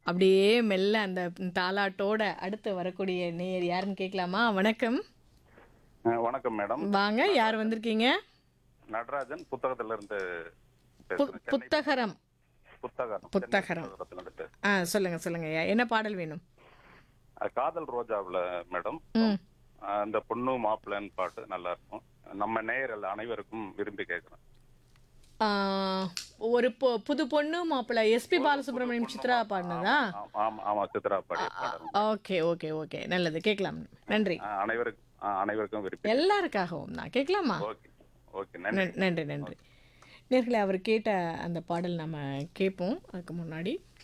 அப்படியே மெல்ல அந்த தாலாட்டோட அடுத்து வரக்கூடிய நேயர் யாருன்னு கேட்கலாமா வணக்கம் அஹ் வணக்கம் மேடம் வாங்க யார் வந்திருக்கீங்க நடராஜன் புத்தகத்துல இருந்து பு- பேசுறேன் சென்னை புத்தகரம் புத்தகம் புத்தகரம். சென்னை புத்தகத்துல இருந்து பேசுறேன். ஆ சொல்லுங்க சொல்லுங்க ஐயா என்ன பாடல் வேணும் அஹ் காதல் ரோஜாவுல மேடம் ம் அஹ் அந்த பொண்ணு மாப்பிள்ளைன்னு பாட்டு நல்லா இருக்கும் நம்ம நேயர்கள் அனைவருக்கும் விரும்பி கேட்கிறேன் ஆ, ஒரு பொ- புது பொண்ணு மாப்பிள்ளை எஸ்பி பாலசுப்ரமணியம் சித்ரா பாடினதா ஆமா, ஆமா ஆமா சித்ரா பாடிய பாடல் ஓகே ஓகே ஓகே நல்லது கேட்கலாம் நன்றி அஹ் அனைவருக்கும் அஹ் அனைவருக்கும் விரும்பி எல்லாருக்காகவும் தான் கேட்கலாமா ஓகே ஓகே நன்றி நன்- நன்றி நன்றி நேர்களே அவர் கேட்ட அந்த பாடல் நம்ம கேட்போம் அதுக்கு முன்னாடி